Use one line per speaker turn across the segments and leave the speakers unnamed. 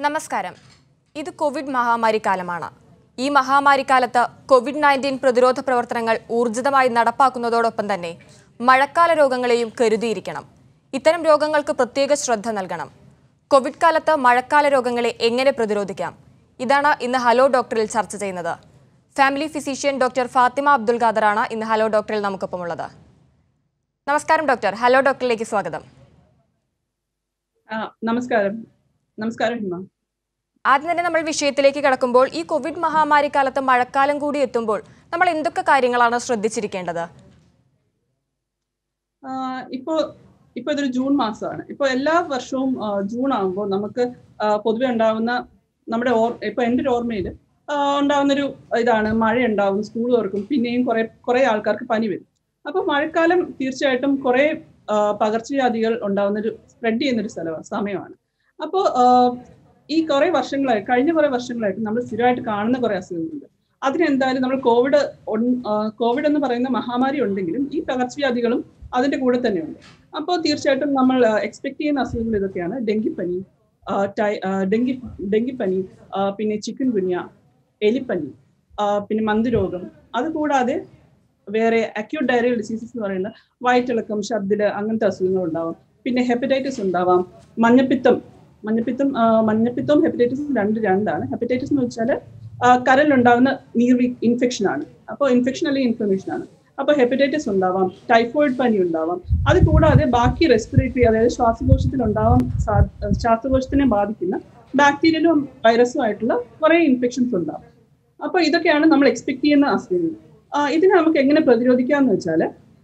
നമസ്കാരം ഇത് കോവിഡ് മഹാമാരി കാലമാണ് ഈ മഹാമാരി കാലത്ത് കോവിഡ് നയൻറ്റീൻ പ്രതിരോധ പ്രവർത്തനങ്ങൾ ഊർജിതമായി നടപ്പാക്കുന്നതോടൊപ്പം തന്നെ മഴക്കാല രോഗങ്ങളെയും കരുതിയിരിക്കണം ഇത്തരം രോഗങ്ങൾക്ക് പ്രത്യേക ശ്രദ്ധ നൽകണം കോവിഡ് കാലത്ത് മഴക്കാല രോഗങ്ങളെ എങ്ങനെ പ്രതിരോധിക്കാം ഇതാണ് ഇന്ന് ഹലോ ഡോക്ടറിൽ ചർച്ച ചെയ്യുന്നത് family physician doctor Fathima Abdul ഖാദറാണ് ഇന്ന് ഹലോ ഡോക്ടറിൽ നമുക്കൊപ്പമുള്ളത് നമസ്കാരം ഡോക്ടർ ഹലോ ഡോക്ടറിലേക്ക് സ്വാഗതം
ആ, നമസ്കാരം നമസ്കാരം ഹിമ
ആദ്യം തന്നെ നമ്മൾ വിഷയത്തിലേക്ക് കടക്കുമ്പോൾ ഈ കോവിഡ് മഹാമാരി കാലത്ത് മഴക്കാലം കൂടി എത്തുമ്പോൾ നമ്മൾ എന്തൊക്കെ കാര്യങ്ങളാണ് ശ്രദ്ധിച്ചിരിക്കേണ്ടത്
ആ, ഇപ്പോ ഇപ്പൊ ഇതൊരു ജൂൺ മാസമാണ് ഇപ്പൊ എല്ലാ വർഷവും ആ, ജൂൺ ആകുമ്പോൾ നമുക്ക് ആ, പൊതുവെ ഉണ്ടാവുന്ന നമ്മുടെ ഓർ ഇപ്പൊ എൻ്റെ ഒരു ഓർമ്മയിൽ ഉണ്ടാവുന്നൊരു ഇതാണ് മഴ ഉണ്ടാവും സ്കൂൾ തുറക്കും പിന്നെയും കുറെ കുറെ ആൾക്കാർക്ക് പനി വരും അപ്പൊ മഴക്കാലം തീർച്ചയായിട്ടും കുറെ ആ, പകർച്ചവ്യാധികൾ ഉണ്ടാവുന്നൊരു സ്പ്രെഡ് ചെയ്യുന്നൊരു സ്ഥലമാണ് സമയമാണ് അപ്പോൾ ഈ കുറെ വർഷങ്ങളായി കഴിഞ്ഞ കുറെ വർഷങ്ങളായിട്ട് നമ്മൾ സ്ഥിരമായിട്ട് കാണുന്ന കുറെ അസുഖങ്ങളുണ്ട് അതിനെന്തായാലും നമ്മൾ കോവിഡ് ഉൺ- ആ, കോവിഡ് എന്ന് പറയുന്ന മഹാമാരി ഉണ്ടെങ്കിലും ഈ പകർച്ചവ്യാധികളും അതിന്റെ കൂടെ തന്നെയുണ്ട് അപ്പോൾ തീർച്ചയായിട്ടും നമ്മൾ എക്സ്പെക്ട് ചെയ്യുന്ന അസുഖങ്ങൾ ഇതൊക്കെയാണ് ഡെങ്കിപ്പനി ആ, ടൈ- ആ, ഡെങ്കി ഡെങ്കിപ്പനി ആ, പിന്നെ ചിക്കൻ ഗുനിയ എലിപ്പനി ആ, പിന്നെ മന്ദരോഗം അതുകൂടാതെ വേറെ അക്യൂട്ട് ഡയറിയൽ ഡിസീസസ് എന്ന് പറയുന്ന വയറ്റിളക്കം ഛർദില് അങ്ങനത്തെ അസുഖങ്ങൾ ഉണ്ടാവാം പിന്നെ ഹെപ്പറ്റൈറ്റിസ് ഉണ്ടാവാം മഞ്ഞപ്പിത്തം മഞ്ഞപ്പിത്തം ആ, മഞ്ഞപ്പിത്തവും ഹെപ്പറ്റൈറ്റിസും രണ്ട് രണ്ടാണ് ഹെപ്പറ്റൈറ്റിസ് എന്ന് വെച്ചാൽ കരലുണ്ടാവുന്ന നീർ ഇൻഫെക്ഷൻ ആണ് അപ്പോൾ ഇൻഫെക്ഷൻ അല്ലെങ്കിൽ ഇൻഫ്ലമേഷൻ ആണ് അപ്പോൾ ഹെപ്പറ്റൈറ്റിസ് ഉണ്ടാവാം ടൈഫോയിഡ് പനി ഉണ്ടാവാം അത് കൂടാതെ ബാക്കി റെസ്പിറേറ്ററി അതായത് ശ്വാസകോശത്തിൽ ഉണ്ടാവാൻ സാ- ശ്വാസകോശത്തിനെ ബാധിക്കുന്ന ബാക്ടീരിയലും വൈറസും ആയിട്ടുള്ള കുറേ ഇൻഫെക്ഷൻസ് ഉണ്ടാവും അപ്പോൾ ഇതൊക്കെയാണ് നമ്മൾ എക്സ്പെക്ട് ചെയ്യുന്ന അസുഖങ്ങൾ ആ, ഇതിനെ നമുക്ക് എങ്ങനെ പ്രതിരോധിക്കാന്ന് വെച്ചാൽ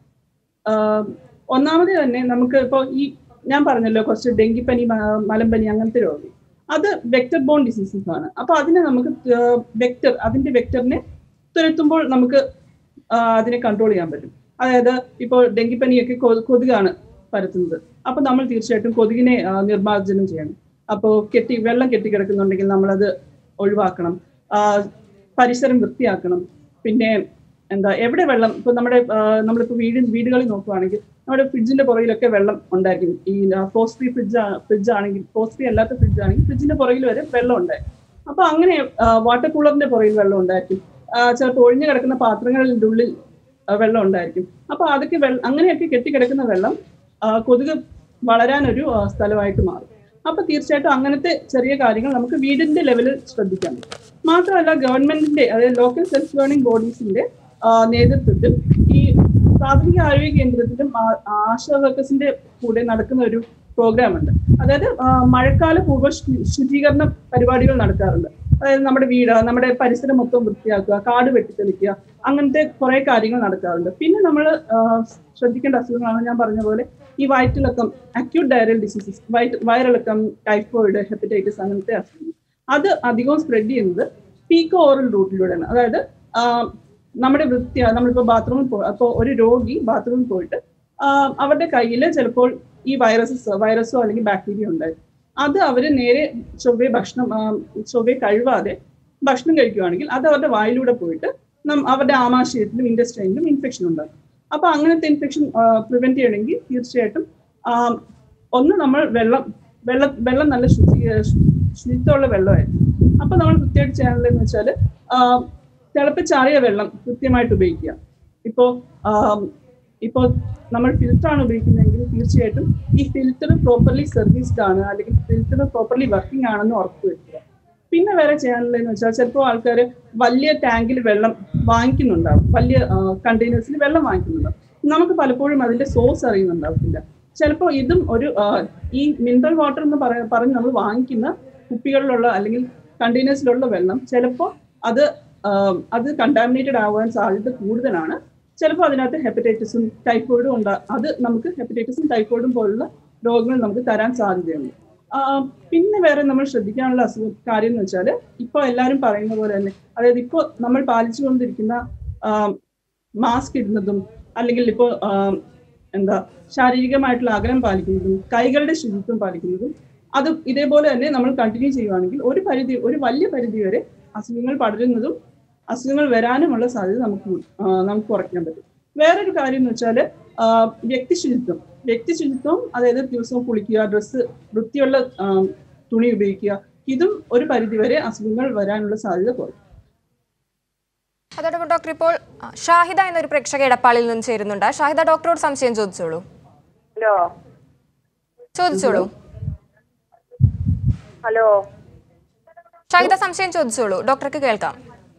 ഒന്നാമത് തന്നെ നമുക്ക് ഇപ്പോൾ ഈ ഞാൻ പറഞ്ഞല്ലോ കുറച്ച് ഡെങ്കിപ്പനി മ- മലമ്പനി അങ്ങനത്തെ രോഗം അത് വെക്ടർ ബോൺ ഡിസീസസ് ആണ് അപ്പൊ അതിനെ നമുക്ക് വെക്ടർ അതിന്റെ വെക്ടറിനെ തുരത്തുമ്പോൾ നമുക്ക് ആ, അതിനെ കൺട്രോൾ ചെയ്യാൻ പറ്റും അതായത് ഇപ്പോൾ ഡെങ്കിപ്പനിയൊക്കെ കൊ- കൊതുകാണ് പരത്തുന്നത് അപ്പൊ നമ്മൾ തീർച്ചയായിട്ടും കൊതുകിനെ ആ, നിർമ്മാർജ്ജനം ചെയ്യണം അപ്പോൾ കെട്ടി വെള്ളം കെട്ടിക്കിടക്കുന്നുണ്ടെങ്കിൽ നമ്മളത് ഒഴിവാക്കണം ആ, പരിസരം വൃത്തിയാക്കണം പിന്നെ എന്താ എവിടെ വെള്ളം ഇപ്പൊ നമ്മുടെ ആ, നമ്മളിപ്പോ വീട് വീടുകളിൽ നോക്കുവാണെങ്കിൽ നമ്മുടെ ഫ്രിഡ്ജിന്റെ പുറകിലൊക്കെ വെള്ളം ഉണ്ടായിരിക്കും ഈ ഫോസ്ട്രി ഫ്രിഡ്ജ് ഫ്രിഡ്ജ് ആണെങ്കിൽ ഫോസ്ട്രി അല്ലാത്ത ഫ്രിഡ്ജ് ആണെങ്കിൽ ഫ്രിഡ്ജിന്റെ പുറകിൽ വരെ വെള്ളം ഉണ്ടായിരിക്കും അപ്പൊ അങ്ങനെ വാട്ടർ കൂളറിന്റെ പുറകിൽ വെള്ളം ഉണ്ടായിരിക്കും ചിലപ്പോൾ ഒഴിഞ്ഞു കിടക്കുന്ന പാത്രങ്ങളുടെ ഉള്ളിൽ ആ, വെള്ളം ഉണ്ടായിരിക്കും അപ്പൊ അതൊക്കെ വെള്ളം അങ്ങനെയൊക്കെ കെട്ടിക്കിടക്കുന്ന വെള്ളം ആ, കൊതുക് വളരാനൊരു ആ, സ്ഥലമായിട്ട് മാറും അപ്പൊ തീർച്ചയായിട്ടും അങ്ങനത്തെ ചെറിയ കാര്യങ്ങൾ നമുക്ക് വീടിന്റെ ലെവലിൽ ശ്രദ്ധിക്കാൻ പറ്റും മാത്രമല്ല ഗവൺമെന്റിന്റെ അതായത് ലോക്കൽ സെൽഫ് ഗവേണിംഗ് ബോഡീസിന്റെ നേതൃത്വത്തിൽ ഈ പ്രാഥമിക ആരോഗ്യ കേന്ദ്രത്തിലും ആ- ആശാ വർക്കേഴ്സിന്റെ കൂടെ നടക്കുന്ന ഒരു പ്രോഗ്രാം ഉണ്ട് അതായത് ആ, മഴക്കാല പൂർവ്വ ശു- ശുചീകരണ പരിപാടികൾ നടക്കാറുണ്ട് അതായത് നമ്മുടെ വീട് നമ്മുടെ പരിസരം മൊത്തം വൃത്തിയാക്കുക കാട് വെട്ടിത്തെളിക്കുക അങ്ങനത്തെ കുറെ കാര്യങ്ങൾ നടക്കാറുണ്ട് പിന്നെ നമ്മൾ ശ്രദ്ധിക്കേണ്ട അസുഖങ്ങളാണ് ഞാൻ പറഞ്ഞ പോലെ ഈ വയറ്റിളക്കം അക്യൂട്ട് ഡയറിയൽ ഡിസീസസ് വയറിളക്കം ടൈഫോയിഡ് ഹെപ്പറ്റൈറ്റിസ് അങ്ങനത്തെ അസുഖങ്ങൾ അത് അധികവും സ്പ്രെഡ് ചെയ്യുന്നത് പീക്കോ ഓറൽ റൂട്ടിലൂടെയാണ് അതായത് ആ, നമ്മുടെ വൃത്തി നമ്മളിപ്പോൾ ബാത്റൂമിൽ പോ അപ്പോൾ ഒരു രോഗി ബാത്റൂമിൽ പോയിട്ട് ആ, അവരുടെ കയ്യിൽ ചിലപ്പോൾ ഈ വൈറസസ് വൈറസോ അല്ലെങ്കിൽ ബാക്ടീരിയ ഉണ്ടായിരുന്നു അത് അവർ നേരെ ചൊവ്വെ ഭക്ഷണം ആ, ചൊവ്വെ കഴിവാതെ ഭക്ഷണം കഴിക്കുകയാണെങ്കിൽ അത് അവരുടെ വായിലൂടെ പോയിട്ട് നം- അവരുടെ ആമാശയത്തിലും ഇൻഡസ്ട്രൈനിലും ഇൻഫെക്ഷൻ ഉണ്ടാകും അപ്പൊ അങ്ങനത്തെ ഇൻഫെക്ഷൻ പ്രിവെന്റ് ചെയ്യണമെങ്കിൽ തീർച്ചയായിട്ടും ആ, ഒന്ന് നമ്മൾ വെള്ളം വെള്ളം വെള്ളം നല്ല ശുചി ശുചിത്വമുള്ള വെള്ളമായിരിക്കും അപ്പൊ നമ്മൾ കൃത്യമായിട്ട് ചെയ്യാനുള്ളതെന്ന് വെച്ചാൽ തിളപ്പിച്ചാറിയ വെള്ളം കൃത്യമായിട്ട് ഉപയോഗിക്കുക ഇപ്പോ ഇപ്പോൾ നമ്മൾ ഫിൽറ്റർ ആണ് ഉപയോഗിക്കുന്നതെങ്കിൽ തീർച്ചയായിട്ടും ഈ ഫിൽറ്റർ പ്രോപ്പർലി സർവീസ്ഡ് ആണ് അല്ലെങ്കിൽ ഫിൽറ്റർ പ്രോപ്പർലി വർക്കിംഗ് ആണെന്ന് ഉറപ്പ് വരുത്തുക പിന്നെ വേറെ ചെയ്യാനുള്ളതെന്ന് വെച്ചാൽ ചിലപ്പോൾ ആൾക്കാർ വലിയ ടാങ്കിൽ വെള്ളം വാങ്ങിക്കുന്നുണ്ടാവും വലിയ കണ്ടെയ്നേഴ്സിൽ വെള്ളം വാങ്ങിക്കുന്നുണ്ടാവും നമുക്ക് പലപ്പോഴും അതിന്റെ സോഴ്സ് അറിയുന്നുണ്ടാവില്ല ചിലപ്പോൾ ഇതും ഒരു ആ, ഈ മിനറൽ വാട്ടർ എന്ന് പറ പറഞ്ഞ് നമ്മൾ വാങ്ങിക്കുന്ന കുപ്പികളിലുള്ള അല്ലെങ്കിൽ കണ്ടെയ്നേഴ്സിലുള്ള വെള്ളം ചിലപ്പോൾ അത് ആ, അത് കണ്ടാമിനേറ്റഡ് ആവാൻ സാധ്യത കൂടുതലാണ് ചിലപ്പോൾ അതിനകത്ത് ഹെപ്പറ്റൈറ്റിസും ടൈഫോയിഡും ഉണ്ട് അത് നമുക്ക് ഹെപ്പറ്റൈറ്റിസും ടൈഫോയിഡും പോലുള്ള രോഗങ്ങൾ നമുക്ക് തരാൻ സാധ്യതയുണ്ട് ആ, പിന്നെ വേറെ നമ്മൾ ശ്രദ്ധിക്കാനുള്ള അസുഖ കാര്യം എന്ന് വെച്ചാൽ ഇപ്പോൾ എല്ലാവരും പറയുന്ന പോലെ തന്നെ അതായത് ഇപ്പോൾ നമ്മൾ പാലിച്ചുകൊണ്ടിരിക്കുന്ന മാസ്ക് ഇടുന്നതും അല്ലെങ്കിൽ ഇപ്പോൾ എന്താ ശാരീരികമായിട്ടുള്ള അകലം പാലിക്കുന്നതും കൈകളുടെ ശുചിത്വം പാലിക്കുന്നതും അത് ഇതേപോലെ തന്നെ നമ്മൾ കണ്ടിന്യൂ ചെയ്യുവാണെങ്കിൽ ഒരു പരിധി ഒരു വലിയ പരിധി വരെ അസുഖങ്ങൾ പടരുന്നതും അസുഖങ്ങൾ വരാനുമുള്ള സാധ്യത നമുക്ക് കൂ- ആ, നമുക്ക് കുറയ്ക്കാൻ പറ്റും വേറൊരു കാര്യം എന്ന് വെച്ചാൽ വ്യക്തി ശുചിത്വം വ്യക്തി ശുചിത്വം അതായത് ദിവസവും കുളിക്കുക ഡ്രസ്സ് വൃത്തിയുള്ള ആ, തുണി ഉപയോഗിക്കുക ഇതും ഒരു പരിധിവരെ അസുഖങ്ങൾ വരാനുള്ള സാധ്യത കുറയും
അതോടൊപ്പം ഡോക്ടർ ഇപ്പോൾ ആ, ഷാഹിദ എന്നൊരു പ്രേക്ഷക ഇടപ്പാളിൽ നിന്ന് ചേരുന്നുണ്ട് ഷാഹിദ ഡോക്ടറോട് സംശയം ചോദിച്ചോളൂ
ഹലോ
ചോദിച്ചോളൂ
ഹലോ
ഷാഹിദ സംശയം ചോദിച്ചോളൂ ഡോക്ടർക്ക് കേൾക്കാം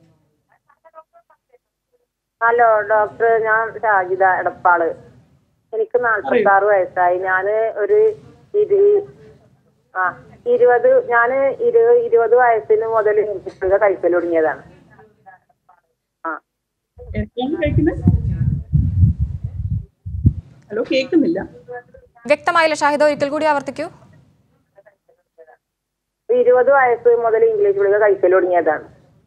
ഹലോ ഡോക്ടർ ഞാൻ ഷാജിദ എടപ്പാള് എനിക്ക് നാൽപ്പത്തി ആറ് വയസ്സായി ഞാന് ഒരു ഇരു ആ ഇരുപത് ഞാന് ഇരു ഇരുപത് വയസ്സിന് മുതൽ ഗുളിക കഴിക്കൽ തുടങ്ങിയതാണ് ആ
എന്താണ് കഴിക്കുന്നത് ഹലോ കേൾക്കുന്നില്ല
വ്യക്തമായില്ല ഷാഹിദ ഒരിക്കൽ കൂടി ആവർത്തിക്കൂ
ഇരുപത് വയസ്സ് മുതൽ ഇംഗ്ലീഷ് ഗുളിക കഴിക്കൽ തുടങ്ങിയതാണ്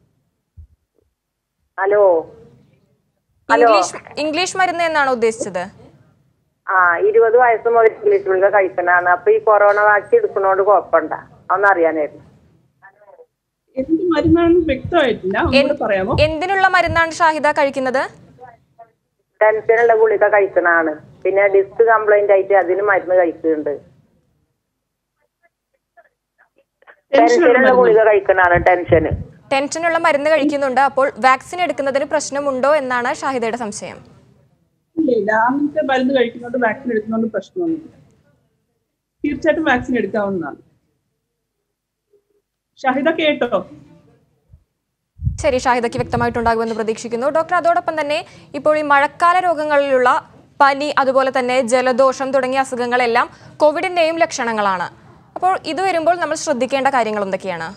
ഹലോ ഹലോ
ഇംഗ്ലീഷ് ഇംഗ്ലീഷ് മരുന്ന് എന്നാണ് ഉദ്ദേശിച്ചത്
ആ ഇരുപത് വയസ്സ് മുതൽ ഇംഗ്ലീഷ് ഗുളിക കഴിക്കണതാണ് അപ്പൊ ഈ കൊറോണ വാക്സിൻ എടുക്കണോണ്ട് കുഴപ്പമുണ്ട അതൊന്നും അറിയാനായിരുന്നു
എന്ത് മരുന്നാണെന്ന് വ്യക്തമായിട്ടില്ല ഒന്നുകൂടെ പറയാമോ
എന്തിനുള്ള മരുന്നാണ് ഷാഹിദ കഴിക്കുന്നത്
ടെൻഷനുള്ള ഗുളിക കഴിക്കണതാണ് പിന്നെ ഡിസ്ക് കംപ്ലൈന്റ് ആയിട്ട് അതിന് മരുന്ന് കഴിക്കുന്നുണ്ട് ടെൻഷനുള്ള ഗുളിക കഴിക്കണതാണ് ടെൻഷന്
ടെൻഷനുള്ള മരുന്ന് കഴിക്കുന്നുണ്ട് അപ്പോൾ വാക്സിൻ എടുക്കുന്നതിന് പ്രശ്നമുണ്ടോ എന്നാണ് ഷാഹിദയുടെ സംശയം
ഇല്ല ഇല്ല അങ്ങനത്തെ മരുന്ന് കഴിക്കുന്നതുകൊണ്ട് വാക്സിൻ എടുക്കുന്നതുകൊണ്ട് പ്രശ്നമൊന്നുമില്ല തീർച്ചയായിട്ടും വാക്സിൻ എടുക്കാവുന്നതാണ് ഷാഹിദ കേട്ടോ
ശരി ഷാഹിദയ്ക്ക് വ്യക്തമായിട്ടുണ്ടാകുമെന്ന് പ്രതീക്ഷിക്കുന്നു ഡോക്ടർ അതോടൊപ്പം തന്നെ ഇപ്പോൾ ഈ മഴക്കാല രോഗങ്ങളിലുള്ള പനി അതുപോലെ തന്നെ ജലദോഷം തുടങ്ങിയ അസുഖങ്ങളെല്ലാം കോവിഡിന്റെയും ലക്ഷണങ്ങളാണ് അപ്പോൾ ഇത് വരുമ്പോൾ നമ്മൾ ശ്രദ്ധിക്കേണ്ട കാര്യങ്ങൾ എന്തൊക്കെയാണ്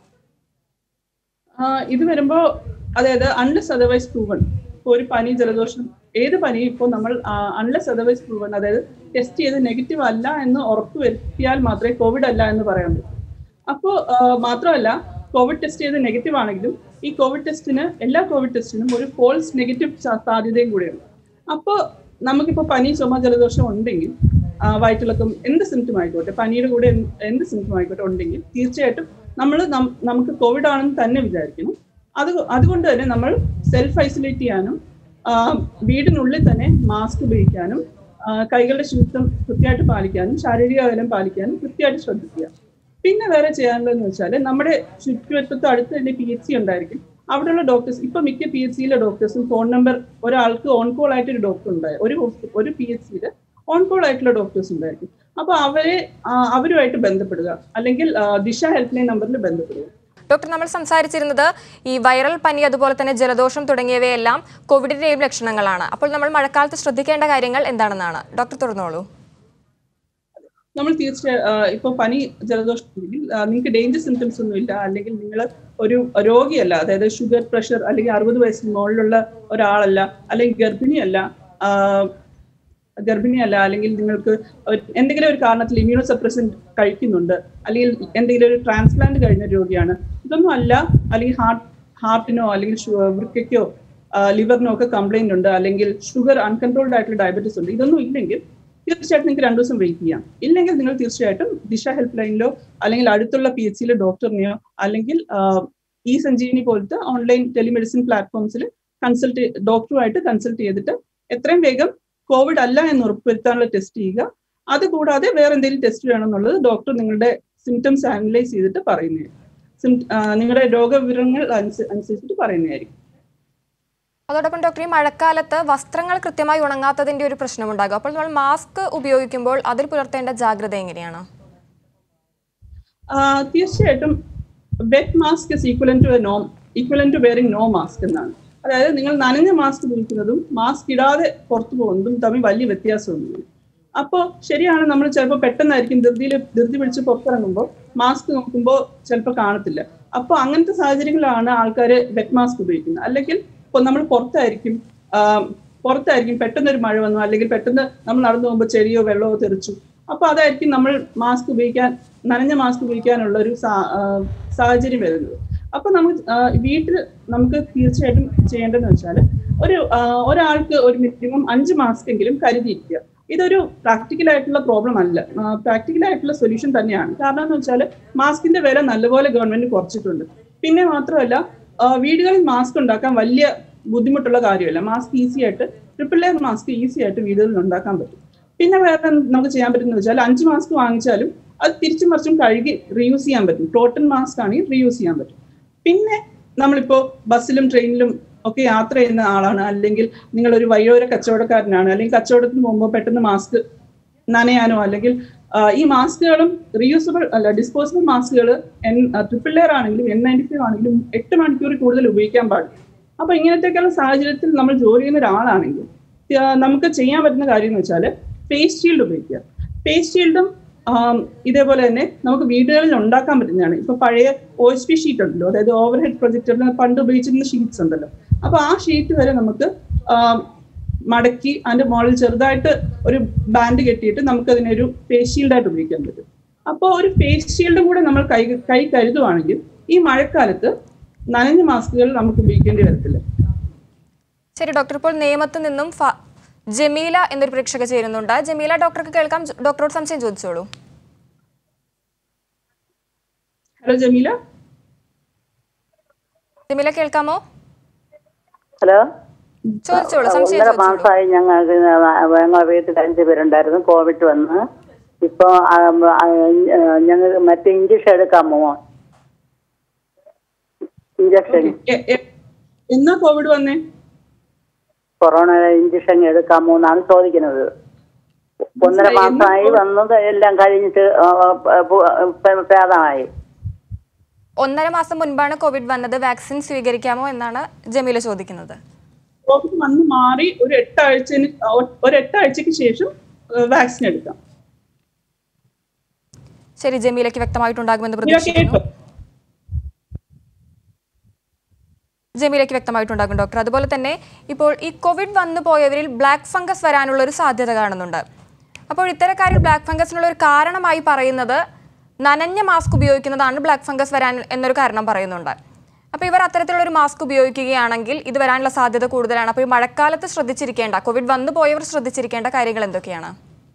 ആ, ഇത് വരുമ്പോ അതായത് അൺലെസ് അതർവൈസ് പ്രൂവൺ ഇപ്പോൾ ഒരു പനി ജലദോഷം ഏത് പനിയും ഇപ്പോൾ നമ്മൾ അൺലെസ് അതർവൈസ് പ്രൂവൺ അതായത് ടെസ്റ്റ് ചെയ്ത് നെഗറ്റീവ് അല്ല എന്ന് ഉറപ്പ് വരുത്തിയാൽ മാത്രമേ കോവിഡ് അല്ല എന്ന് പറയാൻ പറ്റൂ അപ്പോൾ മാത്രമല്ല കോവിഡ് ടെസ്റ്റ് ചെയ്ത് നെഗറ്റീവ് ആണെങ്കിലും ഈ കോവിഡ് ടെസ്റ്റിന് എല്ലാ കോവിഡ് ടെസ്റ്റിനും ഒരു ഫോൾസ് നെഗറ്റീവ് സാധ്യതയും കൂടിയുണ്ട് അപ്പോൾ നമുക്കിപ്പോൾ പനി ചുമ ജലദോഷം ഉണ്ടെങ്കിൽ ആ, വയറ്റിളക്കം എന്ത് സിംറ്റം ആയിക്കോട്ടെ പനിയുടെ കൂടെ എന്ത് എന്ത് സിംറ്റം ആയിക്കോട്ടെ ഉണ്ടെങ്കിൽ തീർച്ചയായിട്ടും നമ്മൾ നമുക്ക് കോവിഡ് ആണെന്ന് തന്നെ വിചാരിക്കണം അത് അതുകൊണ്ട് തന്നെ നമ്മൾ സെൽഫ് ഐസൊലേറ്റ് ചെയ്യാനും ആ, വീടിനുള്ളിൽ തന്നെ മാസ്ക് ഉപയോഗിക്കാനും ആ, കൈകളുടെ ശുചിത്വം കൃത്യമായിട്ട് പാലിക്കാനും ശാരീരിക അകലം പാലിക്കാനും കൃത്യമായിട്ട് ശ്രദ്ധിക്കുക പിന്നെ വേറെ ചെയ്യാനുള്ളതെന്ന് വെച്ചാൽ നമ്മുടെ ചുറ്റുവട്ടത്ത് അടുത്ത് തന്നെ പി എച്ച് സി ഉണ്ടായിരിക്കും അവിടെയുള്ള ഡോക്ടേഴ്സ് ഇപ്പൊ മിക്ക പി എച്ച് സിയിലെ ഡോക്ടേഴ്സും ഫോൺ നമ്പർ ഒരാൾക്ക് ഓൺ കോൾ ആയിട്ട് ഒരു ഡോക്ടർ ഉണ്ടായി ഒരു ഹോസ്പി- ഒരു പി എച്ച് സിയിൽ ഓൺ കോൾ ആയിട്ടുള്ള ഡോക്ടേഴ്സ് ഉണ്ടായിരിക്കും അപ്പൊ അവരെ ആ, അവരുമായിട്ട് ബന്ധപ്പെടുക അല്ലെങ്കിൽ ആ, ദിശ ഹെൽപ്പ് ലൈൻ നമ്പറിൽ ബന്ധപ്പെടുക
ഡോക്ടർ നമ്മൾ സംസാരിച്ചിരുന്നത് ഈ വൈറൽ പനി അതുപോലെ തന്നെ ജലദോഷം തുടങ്ങിയവയെല്ലാം കോവിഡിന്റെയും ലക്ഷണങ്ങളാണ് അപ്പോൾ നമ്മൾ മഴക്കാലത്ത് ശ്രദ്ധിക്കേണ്ട കാര്യങ്ങൾ എന്താണെന്നാണ് ഡോക്ടർ തുറന്നോളൂ
നമ്മൾ തീർച്ചയായും ഇപ്പോൾ പനി ജലദോഷം ഉണ്ടെങ്കിൽ നിങ്ങൾക്ക് ഡേഞ്ചർ സിംറ്റംസ് ഒന്നും ഇല്ല അല്ലെങ്കിൽ നിങ്ങൾ ഒരു രോഗിയല്ല അതായത് ഷുഗർ പ്രഷർ അല്ലെങ്കിൽ അറുപത് വയസ്സിന് മുകളിലുള്ള ഒരാളല്ല അല്ലെങ്കിൽ ഗർഭിണിയല്ല ആ, ഗർഭിണിയല്ല അല്ലെങ്കിൽ നിങ്ങൾക്ക് ഒരു- എന്തെങ്കിലും ഒരു കാരണത്തിൽ ഇമ്മ്യൂണോ സപ്രസന്റ് കഴിക്കുന്നുണ്ട് അല്ലെങ്കിൽ എന്തെങ്കിലും ഒരു ട്രാൻസ്പ്ലാന്റ് കഴിഞ്ഞ രോഗിയാണ് ഇതൊന്നും അല്ല അല്ലെങ്കിൽ ഹാർട്ട് ഹാർട്ടിനോ അല്ലെങ്കിൽ ഷു- വൃക്കയ്ക്കോ ലിവറിനോ ഒക്കെ കംപ്ലൈന്റ് ഉണ്ട് അല്ലെങ്കിൽ ഷുഗർ അൺകൺട്രോൾഡ് ആയിട്ടുള്ള ഡയബറ്റീസ് ഉണ്ട് ഇതൊന്നും ഇല്ലെങ്കിൽ തീർച്ചയായിട്ടും നിങ്ങൾക്ക് രണ്ടു ദിവസം വെയിറ്റ് ചെയ്യാം ഇല്ലെങ്കിൽ നിങ്ങൾ തീർച്ചയായിട്ടും ദിശ ഹെൽപ്പ് ലൈനിലോ അല്ലെങ്കിൽ അടുത്തുള്ള പി എച്ച് സിയിലെ ഡോക്ടറിനെയോ അല്ലെങ്കിൽ ഇ സഞ്ജീവനി പോലത്തെ ഓൺലൈൻ ടെലിമെഡിസിൻ പ്ലാറ്റ്ഫോംസിൽ കൺസൾട്ട് ഡോക്ടറുമായിട്ട് കൺസൾട്ട് ചെയ്തിട്ട് എത്രയും വേഗം കോവിഡ് അല്ല എന്ന് ഉറപ്പുവരുത്താനുള്ള ടെസ്റ്റ് ചെയ്യുക അതുകൂടാതെ വേറെ എന്തെങ്കിലും ടെസ്റ്റ് വേണമെന്നുള്ളത് ഡോക്ടർ നിങ്ങളുടെ സിംറ്റംസ് അനലൈസ് ചെയ്തിട്ട് പറയുന്നതായിരിക്കും Sym- ആ, നിങ്ങളുടെ രോഗവിവരങ്ങൾ അനുസ- അനുസരിച്ചിട്ട് പറയുന്നതായിരിക്കും
അതോടൊപ്പം ഡോക്ടർ ഈ മഴക്കാലത്ത് വസ്ത്രങ്ങൾ കൃത്യമായി ഉണങ്ങാത്തതിന്റെ ഒരു പ്രശ്നമുണ്ടാകും അപ്പോൾ നമ്മൾ മാസ്ക് ഉപയോഗിക്കുമ്പോൾ അതിൽ പുലർത്തേണ്ട ജാഗ്രത എങ്ങനെയാണ്
ആ, തീർച്ചയായിട്ടും wet mask is equivalent to no equivalent to wearing no mask എന്നാണ് അതായത് നിങ്ങൾ നനഞ്ഞ മാസ്ക് ഉപയോഗിക്കുന്നതും മാസ്ക് ഇടാതെ പുറത്തു പോകുന്നതും തമ്മിൽ വലിയ വ്യത്യാസമൊന്നുമില്ല അപ്പോൾ ശരിയാണ് നമ്മൾ ചിലപ്പോൾ പെട്ടെന്നായിരിക്കും ധൃതിയിൽ ധൃതി പിടിച്ച് പുറത്തിറങ്ങുമ്പോൾ മാസ്ക് നോക്കുമ്പോൾ ചിലപ്പോൾ കാണത്തില്ല അപ്പോൾ അങ്ങനത്തെ സാഹചര്യങ്ങളിലാണ് ആൾക്കാർ വെറ്റ് മാസ്ക് ഉപയോഗിക്കുന്നത് അല്ലെങ്കിൽ ഇപ്പോൾ നമ്മൾ പുറത്തായിരിക്കും ആ, പുറത്തായിരിക്കും പെട്ടെന്ന് ഒരു മഴ വന്നു അല്ലെങ്കിൽ പെട്ടെന്ന് നമ്മൾ നടന്നു പോകുമ്പോൾ ചെടിയോ വെള്ളമോ തെറിച്ചു അപ്പൊ അതായിരിക്കും നമ്മൾ മാസ്ക് ഉപയോഗിക്കാൻ നനഞ്ഞ മാസ്ക് ഉപയോഗിക്കാനുള്ള ഒരു സാ- ആ, സാഹചര്യം വരുന്നത് അപ്പൊ നമുക്ക് ആ, വീട്ടിൽ നമുക്ക് തീർച്ചയായിട്ടും ചെയ്യേണ്ടതെന്ന് വെച്ചാൽ ഒരു ആ, ഒരാൾക്ക് ഒരു മിനിമം അഞ്ച് മാസ്ക് എങ്കിലും കരുതിയിരിക്കുക ഇതൊരു പ്രാക്ടിക്കൽ ആയിട്ടുള്ള പ്രോബ്ലം അല്ല പ്രാക്ടിക്കൽ ആയിട്ടുള്ള സൊല്യൂഷൻ തന്നെയാണ് കാരണം എന്ന് വെച്ചാൽ മാസ്കിന്റെ വില നല്ലപോലെ ഗവൺമെന്റ് കുറച്ചിട്ടുണ്ട് പിന്നെ മാത്രമല്ല ആ, വീടുകളിൽ മാസ്ക് ഉണ്ടാക്കാൻ വലിയ ബുദ്ധിമുട്ടുള്ള കാര്യമല്ല മാസ്ക് ഈസി ആയിട്ട് ട്രിപ്പിൾ ലെയർ മാസ്ക് ഈസി ആയിട്ട് വീടുകളിൽ ഉണ്ടാക്കാൻ പറ്റും പിന്നെ വേറെ നമുക്ക് ചെയ്യാൻ പറ്റുന്നത് വെച്ചാൽ അഞ്ച് മാസ്ക് വാങ്ങിച്ചാലും അത് തിരിച്ചും മറിച്ചും കഴുകി റീയൂസ് ചെയ്യാൻ പറ്റും കോട്ടൺ മാസ്ക് ആണെങ്കിൽ റീയൂസ് ചെയ്യാൻ പറ്റും പിന്നെ നമ്മളിപ്പോ ബസ്സിലും ട്രെയിനിലും ഒക്കെ യാത്ര ചെയ്യുന്ന ആളാണ് അല്ലെങ്കിൽ നിങ്ങൾ ഒരു വഴിയോര കച്ചവടക്കാരനാണ് അല്ലെങ്കിൽ കച്ചവടത്തിന് പോകുമ്പോൾ പെട്ടെന്ന് മാസ്ക് നനയാനോ അല്ലെങ്കിൽ ആ, ഈ മാസ്കുകളും റീയൂസബിൾ അല്ല ഡിസ്പോസിബിൾ മാസ്കുകൾ എൻ ട്രിപ്പിൾ ലെയർ ആണെങ്കിലും എൻ നയൻറ്റി ഫൈവ് ആണെങ്കിലും എട്ട് മണിക്കൂറിൽ കൂടുതൽ ഉപയോഗിക്കാൻ പാടില്ല അപ്പൊ ഇങ്ങനത്തെയൊക്കെയുള്ള സാഹചര്യത്തിൽ നമ്മൾ ജോലി ചെയ്യുന്ന ഒരാളാണെങ്കിൽ ആ, നമുക്ക് ചെയ്യാൻ പറ്റുന്ന കാര്യം എന്ന് വെച്ചാൽ ഫേസ് ഷീൽഡ് ഉപയോഗിക്കുക ഫേസ് ഷീൽഡും ഇതേപോലെ തന്നെ നമുക്ക് വീടുകളിൽ ഉണ്ടാക്കാൻ പറ്റുന്നതാണ് ഇപ്പൊ പഴയ ഒ എസ് പി ഷീറ്റ് ഉണ്ടല്ലോ അതായത് ഓവർ ഹെഡ് പ്രൊജക്ടറിൽ പണ്ട് ഉപയോഗിച്ചിരുന്ന ഷീറ്റ്സ് ഉണ്ടല്ലോ അപ്പൊ ആ ഷീറ്റ് വരെ നമുക്ക് ആം, മടക്കി അതിന്റെ മുകളിൽ ചെറുതായിട്ട് ഒരു ബാൻഡ് കെട്ടിയിട്ട് നമുക്ക് അതിനൊരു ഫേസ് ഷീൽഡായിട്ട് ഉപയോഗിക്കാൻ പറ്റും അപ്പോൾ ഒരു ഫേസ് ഷീൽഡും കൂടെ നമ്മൾ കൈ കൈ കരുതുവാണെങ്കിൽ ഈ മഴക്കാലത്ത് നനഞ്ഞ മാസ്കുകൾ നമുക്ക് ഉപയോഗിക്കേണ്ടി വരത്തില്ല
ശരി ഡോക്ടർ ഇപ്പോൾ നിയമത്തിൽ നിന്നും ഫ- ജമീല എന്നൊരു പ്രേക്ഷക ചേരുന്നുണ്ട് ജമീല ഡോക്ടർക്ക് കേൾക്കാം ജ- ഡോക്ടറോട് സംശയം ചോദിച്ചോളൂ
ഹലോ ജമീല
ജമീല കേൾക്കാമോ
ഹലോ
ചോദിച്ചോളൂ സംശയം
ഒന്നര
ചോദിച്ചോളൂ
മാസമായി ഞങ്ങൾക്ക് ഞങ്ങളുടെ വീട്ടിൽ അഞ്ച് പേരുണ്ടായിരുന്നു കോവിഡ് വന്ന് ഇപ്പൊ ഞങ്ങൾ മറ്റേ ഇഞ്ചക്ഷൻ എടുക്കാമോ ഇഞ്ചക്ഷൻ
എ- എ- എന്നാ കോവിഡ് വന്നേ
കൊറോണ ഇഞ്ചക്ഷൻ എടുക്കാമോ എന്നാണ് ചോദിക്കുന്നത് ഒന്നര മാസമായി വന്നത് എല്ലാം കഴിഞ്ഞിട്ട് ആ, ആ, പു- പ- ഭേദമായി
ഒന്നര മാസം മുൻപാണ് കോവിഡ് വന്നത് വാക്സിൻ സ്വീകരിക്കാമോ എന്നാണ് ജമീല ചോദിക്കുന്നത്
കോവിഡ് വന്ന് മാറി ഒരു എട്ടാഴ്ചന് ഒരു എട്ടാഴ്ചക്ക് ശേഷം വാക്സിൻ എടുക്കാം
ശരി ജമീലയ്ക്ക് വ്യക്തമായിട്ടുണ്ടാകുമെന്ന്
ഇവ
പ്രതീക്ഷിക്കുന്നു
കേട്ടോ
ജമീലയ്ക്ക് വ്യക്തമായിട്ടുണ്ടാകും ഡോക്ടർ അതുപോലെ തന്നെ ഇപ്പോൾ ഈ കോവിഡ് വന്നു പോയവരിൽ ബ്ലാക്ക് ഫംഗസ് വരാനുള്ള ഒരു സാധ്യത കാണുന്നുണ്ട് അപ്പോൾ ഇത്തരക്കാരിൽ ബ്ലാക്ക് ഫംഗസിനുള്ള ഒരു കാരണമായി പറയുന്നത് നനഞ്ഞ മാസ്ക് ഉപയോഗിക്കുന്നതാണ് ബ്ലാക്ക് ഫംഗസ് വരാൻ എന്നൊരു കാരണം പറയുന്നുണ്ട് അപ്പോൾ ഇവർ അത്തരത്തിലുള്ള ഒരു മാസ്ക് ഉപയോഗിക്കുകയാണെങ്കിൽ ഇത് വരാനുള്ള സാധ്യത കൂടുതലാണ് അപ്പോൾ ഈ മഴക്കാലത്ത് ശ്രദ്ധിച്ചിരിക്കേണ്ട കോവിഡ് വന്നു പോയവർ ശ്രദ്ധിച്ചിരിക്കേണ്ട കാര്യങ്ങൾ എന്തൊക്കെയാണ്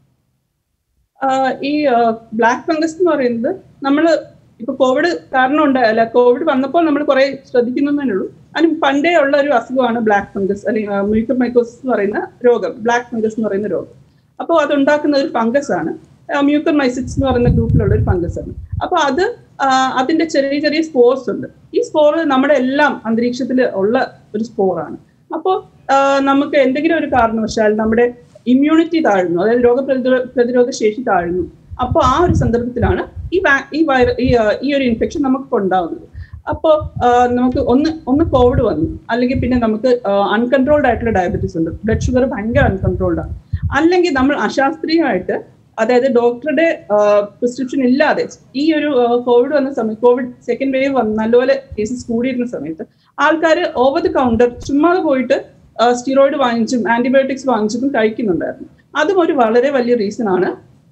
ആഹ് ഈ ബ്ലാക്ക് ഫംഗസ് എന്ന് പറയുന്നത് നമ്മൾ ഇപ്പൊ കോവിഡ് കാരണം ഉണ്ടായല്ല കോവിഡ് വന്നപ്പോൾ നമ്മൾ കുറെ ശ്രദ്ധിക്കുന്നതേ ഉള്ളൂ അതിന് പണ്ടേ ഉള്ള ഒരു അസുഖമാണ് ബ്ലാക്ക് ഫംഗസ് അല്ലെങ്കിൽ മ്യൂക്കർമൈക്കോസിസ് എന്ന് പറയുന്ന രോഗം ബ്ലാക്ക് ഫംഗസ് എന്ന് പറയുന്ന രോഗം അപ്പോൾ അതുണ്ടാക്കുന്ന ഒരു ഫംഗസ് ആണ് മ്യൂക്കർമൈസിറ്റ്സ് എന്ന് പറയുന്ന ഗ്രൂപ്പിലുള്ള ഒരു ഫംഗസ് ആണ് അപ്പോൾ അത് ആഹ് അതിന്റെ ചെറിയ ചെറിയ സ്പോർസ് ഉണ്ട് ഈ സ്പോർ നമ്മുടെ എല്ലാം അന്തരീക്ഷത്തിൽ ഉള്ള ഒരു സ്പോറാണ് അപ്പോൾ നമുക്ക് എന്തെങ്കിലും ഒരു കാരണവശാൽ നമ്മുടെ ഇമ്മ്യൂണിറ്റി താഴ്ന്നു അതായത് രോഗപ്രതിരോധ പ്രതിരോധ ശേഷി താഴ്ന്നു അപ്പോൾ ആ ഒരു സന്ദർഭത്തിലാണ് ഈ വാ- ഈ വൈറ ഈ ആ, ഈ ഒരു ഇൻഫെക്ഷൻ നമുക്ക് ഉണ്ടാവുന്നത് അപ്പോൾ നമുക്ക് ഒന്ന് ഒന്ന് കോവിഡ് വന്നു അല്ലെങ്കിൽ പിന്നെ നമുക്ക് അൺകൺട്രോൾഡ് ആയിട്ടുള്ള ഡയബറ്റീസ് ഉണ്ട് ബ്ലഡ് ഷുഗർ ഭയങ്കര അൺകൺട്രോൾഡ് ആണ് അല്ലെങ്കിൽ നമ്മൾ അശാസ്ത്രീയമായിട്ട് അതായത് ഡോക്ടറുടെ പ്രിസ്ക്രിപ്ഷൻ ഇല്ലാതെ ഈ ഒരു കോവിഡ് വന്ന സമയത്ത് കോവിഡ് സെക്കൻഡ് വേവ് വന്ന് നല്ലപോലെ കേസസ് കൂടിയിരുന്ന സമയത്ത് ആൾക്കാർ ഓവർ ദി കൗണ്ടർ ചുമ്മാതെ പോയിട്ട് സ്റ്റിറോയിഡ് വാങ്ങിച്ചും ആന്റിബയോട്ടിക്സ് വാങ്ങിച്ചിട്ടും കഴിക്കുന്നുണ്ടായിരുന്നു അതും ഒരു വളരെ വലിയ റീസൺ ആണ്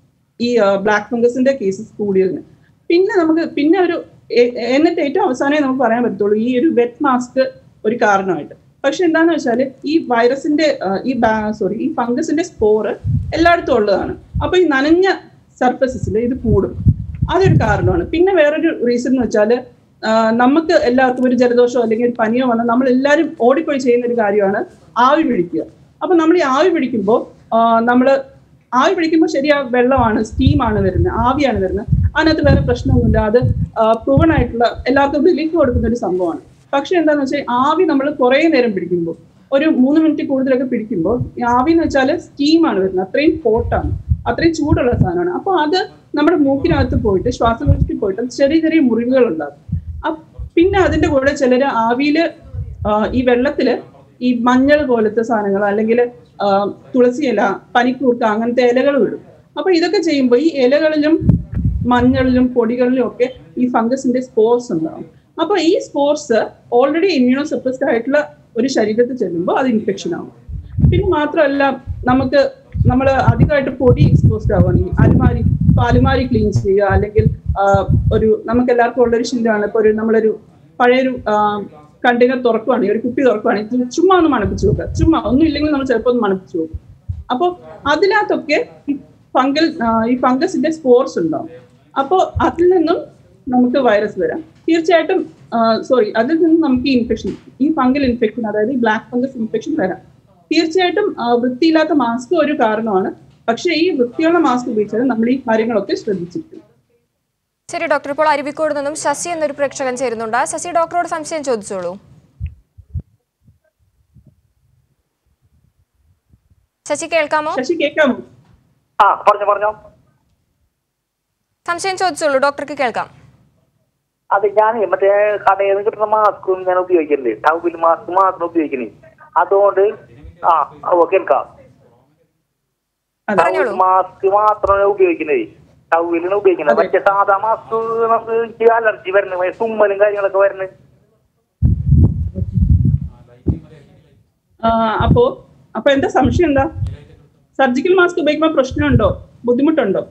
ഈ ബ്ലാക്ക് ഫംഗസിന്റെ കേസസ് കൂടിയതിന് പിന്നെ നമുക്ക് പിന്നെ ഒരു എ- എന്നിട്ട് ഏറ്റവും അവസാനമേ നമുക്ക് പറയാൻ പറ്റത്തുള്ളൂ ഈ ഒരു വെറ്റ് മാസ്ക് ഒരു കാരണമായിട്ട് പക്ഷെ എന്താന്ന് വെച്ചാൽ ഈ വൈറസിന്റെ ആ, ഈ സോറി ഈ ഫംഗസിന്റെ സ്പോറ് എല്ലായിടത്തും ഉള്ളതാണ് അപ്പൊ ഈ നനഞ്ഞ സർഫസസിൽ ഇത് കൂടും അതൊരു കാരണമാണ് പിന്നെ വേറൊരു റീസൺ എന്ന് വെച്ചാൽ നമുക്ക് എല്ലാവർക്കും ഒരു ജലദോഷമോ അല്ലെങ്കിൽ ഒരു പനിയോ വന്നാൽ നമ്മൾ എല്ലാവരും ഓടിപ്പോയി ചെയ്യുന്ന ഒരു കാര്യമാണ് ആവി പിടിക്കുക അപ്പൊ നമ്മൾ ഈ ആവി പിടിക്കുമ്പോൾ നമ്മൾ ആവി പിടിക്കുമ്പോൾ ശരിയാ വെള്ളമാണ് സ്റ്റീമാണ് വരുന്നത് ആവിയാണ് വരുന്നത് അതിനകത്ത് വേറെ പ്രശ്നമൊന്നുമില്ല അത് പ്രൂവൺ ആയിട്ടുള്ള എല്ലാവർക്കും റിലീഫ് കൊടുക്കുന്ന ഒരു സംഭവമാണ് പക്ഷെ എന്താന്ന് വെച്ചാൽ ആവി നമ്മൾ കുറേ നേരം പിടിക്കുമ്പോൾ ഒരു മൂന്ന് മിനിറ്റ് കൂടുതലൊക്കെ പിടിക്കുമ്പോൾ ഈ ആവി എന്ന് വെച്ചാൽ സ്റ്റീമാണ് വരുന്നത് അത്രയും ഹോട്ടാണ് അത്രയും ചൂടുള്ള സാധനമാണ് അപ്പോൾ അത് നമ്മുടെ മൂക്കിനകത്ത് പോയിട്ട് ശ്വാസകോശത്തിൽ പോയിട്ട് ചെറിയ ചെറിയ മുറിവുകൾ ഉണ്ടാകും അപ്പ് പിന്നെ അതിന്റെ കൂടെ ചിലര് ആവിയില് ആ, ഈ വെള്ളത്തില് ഈ മഞ്ഞൾ പോലത്തെ സാധനങ്ങൾ അല്ലെങ്കിൽ തുളസി ഇല പനിക്കൂർക്ക അങ്ങനത്തെ ഇലകൾ വിടും അപ്പൊ ഇതൊക്കെ ചെയ്യുമ്പോൾ ഈ ഇലകളിലും മഞ്ഞളിലും പൊടികളിലും ഒക്കെ ഈ ഫംഗസിന്റെ സ്പോർസ് ഉണ്ടാവും അപ്പൊ ഈ സ്പോർസ് ഓൾറെഡി ഇമ്മ്യൂണോ സപ്രസ്ഡ് ആയിട്ടുള്ള ഒരു ശരീരത്തിൽ ചെല്ലുമ്പോൾ അത് ഇൻഫെക്ഷൻ ആവും പിന്നെ മാത്രമല്ല നമുക്ക് നമ്മൾ അധികമായിട്ട് പൊടി എക്സ്പോസ്ഡ് ആവുകയാണെങ്കിൽ അലുമാരി ഇപ്പൊ അലുമാരി ക്ലീൻ ചെയ്യുക അല്ലെങ്കിൽ ആ, ഒരു നമുക്ക് എല്ലാവർക്കും ഉള്ളൊരു ശീലമാണ് ഇപ്പൊ ഒരു നമ്മളൊരു പഴയൊരു കണ്ടെയ്നർ തുറക്കുവാണെങ്കിൽ ഒരു കുപ്പി തുറക്കുവാണെങ്കിൽ ചുമ്മാ ഒന്ന് മണപ്പിച്ച് നോക്കുക ചുമ്മാ ഒന്നും ഇല്ലെങ്കിൽ നമ്മൾ ചിലപ്പോൾ ഒന്ന് മണപ്പിച്ച് നോക്കും അപ്പോൾ അതിനകത്തൊക്കെ ഈ ഫംഗൽ ഈ ഫംഗസിന്റെ സ്പോർസ് ഉണ്ടാവും അപ്പോൾ അതിൽ നിന്നും നമുക്ക് വൈറസ് വരാം തീർച്ചയായിട്ടും സോറി അതിൽ നിന്നും നമുക്ക് ഈ ഇൻഫെക്ഷൻ ഈ ഫംഗൽ ഇൻഫെക്ഷൻ അതായത് ഈ ബ്ലാക്ക് ഫംഗസ് ഇൻഫെക്ഷൻ വരാം തീർച്ചയായിട്ടും ആ, വൃത്തിയില്ലാത്ത മാസ്ക് ഒരു കാരണമാണ് പക്ഷേ ഈ വൃത്തിയുള്ള മാസ്ക് ഉപയോഗിച്ചാൽ നമ്മൾ ഈ കാര്യങ്ങളൊക്കെ ശ്രദ്ധിച്ചിരിക്കും
ശരി ഡോക്ടർ ഇപ്പോൾ അരുവിക്കോട് നിന്നും ശശി എന്നൊരു പ്രേക്ഷകൻ ചേരുന്നുണ്ട് ശശി ഡോക്ടറോട് സംശയം ചോദിച്ചോളൂ ശശി കേൾക്കാമോ
ശശി കേൾക്കാമോ
ആ പറഞ്ഞോ പറഞ്ഞോ
സംശയം ചോദിച്ചോളൂ ഡോക്ടർക്ക് കേൾക്കാം
അത് ഞാൻ മറ്റേ കടയിൽ നിന്ന് കിട്ടുന്ന മാസ്കും ഞാൻ ഉപയോഗിക്കുന്നുണ്ട് ടൗബിൽ മാസ്ക് മാത്രം ഉപയോഗിക്കുന്നത് അതുകൊണ്ട് ആ ഓ കേൾക്കാം
അതെ
പറഞ്ഞോളൂ.
മാസ്ക് മാത്രമാണ് ഉപയോഗിക്കുന്നത് ടൗബിലാണ് ഉപയോഗിക്കുന്നത്
അതെ.
മറ്റേ സാധാ മാസ്ക് നമുക്ക് എനിക്ക് അലർജി വരുന്നത് തുമ്മലും കാര്യങ്ങളൊക്കെ വരുന്നത്
ആ, അപ്പോ അപ്പൊ എന്താ സംശയം എന്താ സർജിക്കൽ മാസ്ക് ഉപയോഗിക്കുമ്പോൾ പ്രശ്നമുണ്ടോ ബുദ്ധിമുട്ടുണ്ടോ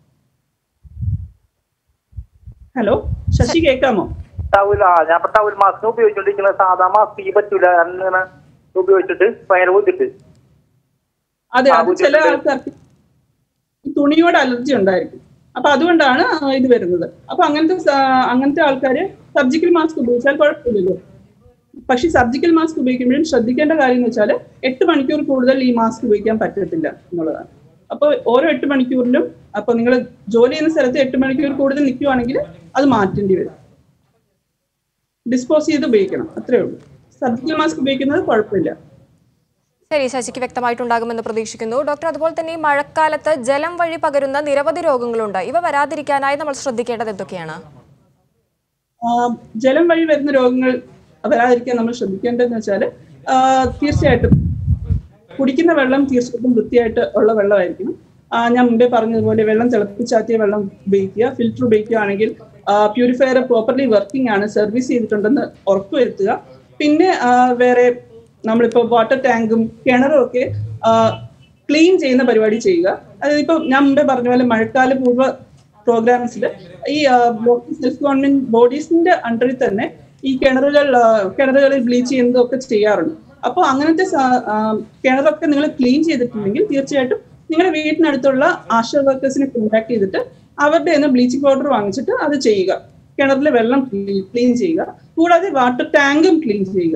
ഹലോ ശശി കേൾക്കാമോ
ടൗൽ ആ ഞാൻ ഇപ്പൊ ടൗൽ മാസ്ക് ഉപയോഗിച്ചോണ്ടിരിക്കുന്നത് സാധാ മാസ്ക് ഈ പറ്റൂല അങ്ങനെ ഉപയോഗിച്ചിട്ട് ഭയങ്കര ബുദ്ധിട്ട്
അതെ
ആ,
അത് ചില
ബുദ്ധിമുട്ട്.
ആൾക്കാർക്ക് ഈ തുണിയോട് അലർജി ഉണ്ടായിരിക്കും അപ്പൊ അതുകൊണ്ടാണ് ആ, ഇത് വരുന്നത് അപ്പൊ അങ്ങനത്തെ സ- അങ്ങനത്തെ ആൾക്കാര് സർജിക്കൽ മാസ്ക് ഉപയോഗിച്ചാൽ കുഴപ്പമില്ലല്ലോ പക്ഷെ സർജിക്കൽ മാസ്ക് ഉപയോഗിക്കുമ്പോഴും ശ്രദ്ധിക്കേണ്ട കാര്യം എന്ന് വെച്ചാൽ എട്ട് മണിക്കൂർ കൂടുതൽ ഈ മാസ്ക് ഉപയോഗിക്കാൻ പറ്റത്തില്ല എന്നുള്ളതാണ് അപ്പോൾ ഓരോ എട്ട് മണിക്കൂറിലും അപ്പൊ നിങ്ങൾ ജോലി ചെയ്യുന്ന സ്ഥലത്ത് എട്ട് മണിക്കൂർ കൂടുതൽ നിൽക്കുവാണെങ്കിൽ അത് മാറ്റേണ്ടി വരും ഡിസ്പോസ് ചെയ്ത് ഉപയോഗിക്കണം അത്രേ ഉള്ളൂ സർജിക്കൽ മാസ്ക് ഉപയോഗിക്കുന്നത് കുഴപ്പമില്ല
ശരി ശശിക്ക് വ്യക്തമായിട്ടുണ്ടാകുമെന്ന് പ്രതീക്ഷിക്കുന്നു ഡോക്ടർ അതുപോലെ തന്നെ ഈ മഴക്കാലത്ത് ജലം വഴി പകരുന്ന നിരവധി രോഗങ്ങളുണ്ട് ഇവ വരാതിരിക്കാനായി നമ്മൾ ശ്രദ്ധിക്കേണ്ടത് എന്തൊക്കെയാണ്
ആ, ജലം വഴി വരുന്ന രോഗങ്ങൾ വരാതിരിക്കാൻ നമ്മൾ ശ്രദ്ധിക്കേണ്ടതെന്ന് വെച്ചാൽ തീർച്ചയായിട്ടും കുടിക്കുന്ന വെള്ളം തീർച്ചയായിട്ടും വൃത്തിയായിട്ട് ഉള്ള വെള്ളമായിരിക്കണം ആ, ഞാൻ മുമ്പേ പറഞ്ഞതുപോലെ വെള്ളം തിളപ്പിച്ചാറ്റിയ വെള്ളം ഉപയോഗിക്കുക ഫിൽറ്റർ ഉപയോഗിക്കുകയാണെങ്കിൽ പ്യൂരിഫയർ പ്രോപ്പർലി വർക്കിംഗ് ആണ് സർവീസ് ചെയ്തിട്ടുണ്ടെന്ന് ഉറപ്പുവരുത്തുക പിന്നെ ആ, വേറെ നമ്മളിപ്പോൾ വാട്ടർ ടാങ്കും കിണറും ഒക്കെ ക്ലീൻ ചെയ്യുന്ന പരിപാടി ചെയ്യുക അതായത് ഇപ്പൊ ഞാൻ മുമ്പേ പറഞ്ഞ പോലെ മഴക്കാല പൂർവ്വ പ്രോഗ്രാംസിൽ ഈ സെൽഫ് ഗവൺമെന്റ് ബോഡീസിന്റെ അണ്ടറിൽ തന്നെ ഈ കിണറുകൾ ആ, കിണറുകളിൽ ബ്ലീച്ച് ചെയ്യുന്നതും ഒക്കെ ചെയ്യാറുണ്ട് അപ്പോൾ അങ്ങനത്തെ സ- ആ, കിണറൊക്കെ നിങ്ങൾ ക്ലീൻ ചെയ്തിട്ടുണ്ടെങ്കിൽ തീർച്ചയായിട്ടും നിങ്ങളുടെ വീട്ടിനടുത്തുള്ള ആശാ വർക്കേഴ്സിനെ കോൺടാക്ട് ചെയ്തിട്ട് അവരുടെ നിന്ന് ബ്ലീച്ചിങ് പൗഡർ വാങ്ങിച്ചിട്ട് അത് ചെയ്യുക കിണറിലെ വെള്ളം ക്ലീൻ ചെയ്യുക കൂടാതെ വാട്ടർ ടാങ്കും ക്ലീൻ ചെയ്യുക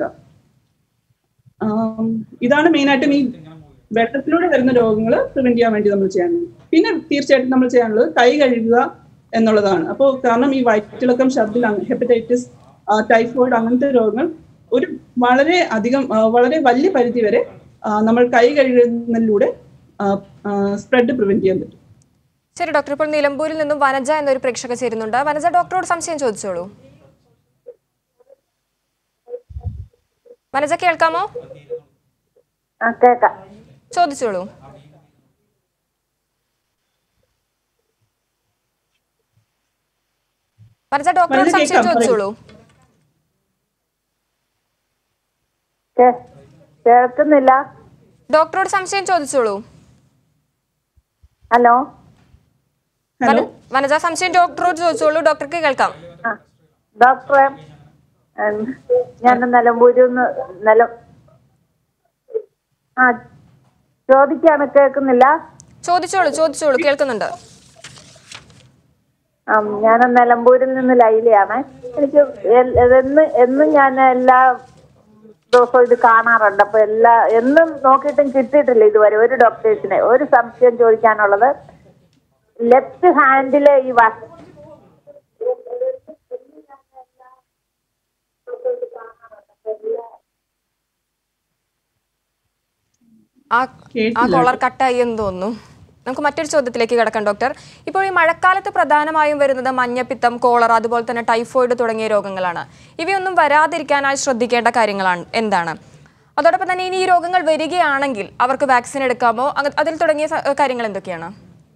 ആം, ഇതാണ് മെയിനായിട്ടും ഈ വെള്ളത്തിലൂടെ വരുന്ന രോഗങ്ങൾ പ്രിവെന്റ് ചെയ്യാൻ വേണ്ടി നമ്മൾ ചെയ്യാനുള്ളത് പിന്നെ തീർച്ചയായിട്ടും നമ്മൾ ചെയ്യാനുള്ളത് കൈ കഴുകുക എന്നുള്ളതാണ് അപ്പോൾ കാരണം ഈ വയറ്റിളക്കം ഛർദിൽ ഹെപ്പറ്റൈറ്റിസ് ടൈഫോയിഡ് അങ്ങനത്തെ രോഗങ്ങൾ ഒരു വളരെ അധികം ആ, വളരെ വലിയ പരിധി വരെ ആ, നമ്മൾ കൈ കഴുകുന്നതിലൂടെ സ്പ്രെഡ് പ്രിവെന്റ് ചെയ്യാൻ പറ്റും
ശരി ഡോക്ടർ ഇപ്പോൾ നിലമ്പൂരിൽ നിന്നും വനജ എന്നൊരു പ്രേക്ഷക ചേരുന്നുണ്ട് വനജ ഡോക്ടറോട് സംശയം ചോദിച്ചോളൂ വനജ കേൾക്കാമോ
ആ കേക്കാം
ചോദിച്ചോളൂ വനജ ഡോക്ടറോട്
വനജ
സംശയം
കേൾക്കാം, പറയൂ.
ചോദിച്ചോളൂ
കേ- കേൾക്കുന്നില്ല
ഡോക്ടറോട് സംശയം ചോദിച്ചോളൂ
ഹലോ
ഹലോ
വന- വനജ സംശയം ഡോക്ടറോട് ചോദിച്ചോളൂ ഡോക്ടർക്ക് കേൾക്കാം
ആ ഡോക്ടറെ ഉം, ഞാൻ നിലമ്പൂരിൽ നിന്ന് നില ആ ചോദിക്കാണ് കേൾക്കുന്നില്ല
ചോദിച്ചോളൂ ചോദിച്ചോളൂ കേൾക്കുന്നുണ്ട്
ആ ഞാൻ നിലമ്പൂരിൽ നിന്ന് ലൈലയാണ് എനിക്ക് എൽ- എന്ന് എന്നും ഞാൻ എല്ലാ ദിവസവും ഇത് കാണാറുണ്ട് അപ്പൊ എല്ലാ എന്നും നോക്കിയിട്ടും കിട്ടിയിട്ടില്ല ഇതുവരെ ഒരു ഡോക്ടേഴ്സിനെ ഒരു സംശയം ചോദിക്കാനുള്ളത് ലെഫ്റ്റ് ഹാൻഡിലെ ഈ വ
ആ ആ
കേട്ടില്ല.
കോളർ കട്ടായി എന്ന് തോന്നുന്നു നമുക്ക് മറ്റൊരു ചോദ്യത്തിലേക്ക് കിടക്കാം ഡോക്ടർ ഇപ്പോൾ ഈ മഴക്കാലത്ത് പ്രധാനമായും വരുന്നത് മഞ്ഞപ്പിത്തം കോളറ അതുപോലെ തന്നെ ടൈഫോയിഡ് തുടങ്ങിയ രോഗങ്ങളാണ് ഇവയൊന്നും വരാതിരിക്കാനായി ശ്രദ്ധിക്കേണ്ട കാര്യങ്ങളാണ് എന്താണ് അതോടൊപ്പം തന്നെ ഇനി ഈ രോഗങ്ങൾ വരികയാണെങ്കിൽ അവർക്ക് വാക്സിൻ എടുക്കാമോ അങ്ങ- അതിൽ തുടങ്ങിയ സ- കാര്യങ്ങൾ എന്തൊക്കെയാണ്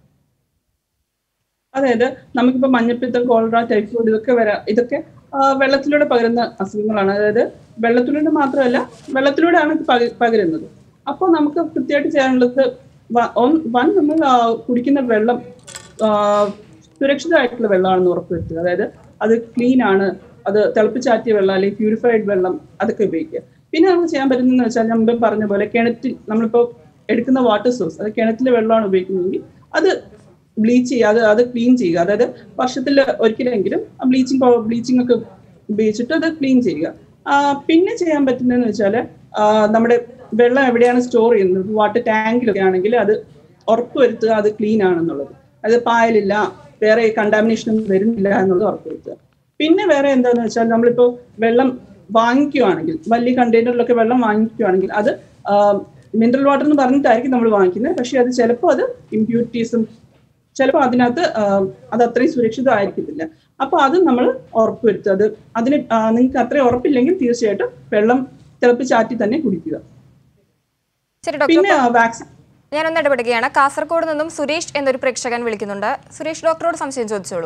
അതായത് നമുക്കിപ്പോ മഞ്ഞപ്പിത്തം കോളറ ടൈഫോയിഡ് ഇതൊക്കെ വരാം ഇതൊക്കെ ആ, വെള്ളത്തിലൂടെ പകരുന്ന അസുഖങ്ങളാണ് അതായത് വെള്ളത്തിലൂടെ മാത്രമല്ല വെള്ളത്തിലൂടെയാണ് ഇത് പക- പകരുന്നത് അപ്പോൾ നമുക്ക് കൃത്യമായിട്ട് ചെയ്യാനുള്ളത് വ- ഒന്ന്- വൺ നമ്മൾ ആ, കുടിക്കുന്ന വെള്ളം ആ, സുരക്ഷിതമായിട്ടുള്ള വെള്ളമാണെന്ന് ഉറപ്പുവരുത്തുക അതായത് അത് ക്ലീൻ ആണ് അത് തിളപ്പിച്ചാറ്റിയ വെള്ളം അല്ലെങ്കിൽ പ്യൂരിഫൈഡ് വെള്ളം അതൊക്കെ ഉപയോഗിക്കുക പിന്നെ നമുക്ക് ചെയ്യാൻ പറ്റുന്നതെന്ന് വെച്ചാൽ ഞാൻ മുമ്പ് പറഞ്ഞ പോലെ കിണറ്റിൽ നമ്മളിപ്പോൾ എടുക്കുന്ന വാട്ടർ സോഴ്സ് അത് കിണറ്റിലെ വെള്ളമാണ് ഉപയോഗിക്കുന്നതെങ്കിൽ അത് ബ്ലീച്ച് ചെയ്യുക അത് അത് ക്ലീൻ ചെയ്യുക അതായത് വർഷത്തിൽ ഒരിക്കലെങ്കിലും ബ്ലീച്ചിങ് ബ്ലീച്ചിങ് ഒക്കെ ഉപയോഗിച്ചിട്ട് അത് ക്ലീൻ ചെയ്യുക ആ, പിന്നെ ചെയ്യാൻ പറ്റുന്നതെന്ന് വെച്ചാൽ നമ്മുടെ വെള്ളം എവിടെയാണ് സ്റ്റോർ ചെയ്യുന്നത് വാട്ടർ ടാങ്കിലൊക്കെ ആണെങ്കിൽ അത് ഉറപ്പുവരുത്തുക അത് ക്ലീൻ ആണെന്നുള്ളത് അത് പായലില്ല വേറെ കണ്ടാമിനേഷൻ ഒന്നും വരുന്നില്ല എന്നുള്ളത് ഉറപ്പുവരുത്തുക പിന്നെ വേറെ എന്താന്ന് വെച്ചാൽ നമ്മളിപ്പോ വെള്ളം വാങ്ങിക്കുവാണെങ്കിൽ വലിയ കണ്ടെയ്നറിലൊക്കെ വെള്ളം വാങ്ങിക്കുവാണെങ്കിൽ അത് മിനറൽ വാട്ടർ എന്ന് പറഞ്ഞിട്ടായിരിക്കും നമ്മൾ വാങ്ങിക്കുന്നത് പക്ഷെ അത് ചിലപ്പോൾ അത് ഇമ്പ്യൂരിറ്റീസും ചിലപ്പോൾ അതിനകത്ത് ആ, അത് അത്രയും സുരക്ഷിതമായിരിക്കത്തില്ല അപ്പൊ അത് നമ്മൾ ഉറപ്പുവരുത്തുക അത് അതിന് നിങ്ങൾക്ക് അത്രയും ഉറപ്പില്ലെങ്കിൽ തീർച്ചയായിട്ടും വെള്ളം തിളപ്പിച്ചാറ്റി തന്നെ കുടിക്കുക
ശരി ഡോക്ടർ
പിന്നെ വാക്സിൻ
ഞാനൊന്ന് ഇടപെടുകയാണ് കാസർഗോഡ് നിന്നും സുരേഷ് എന്നൊരു പ്രേക്ഷകൻ വിളിക്കുന്നുണ്ട് സുരേഷ് ഡോക്ടറോട് സംശയം ചോദിച്ചോളൂ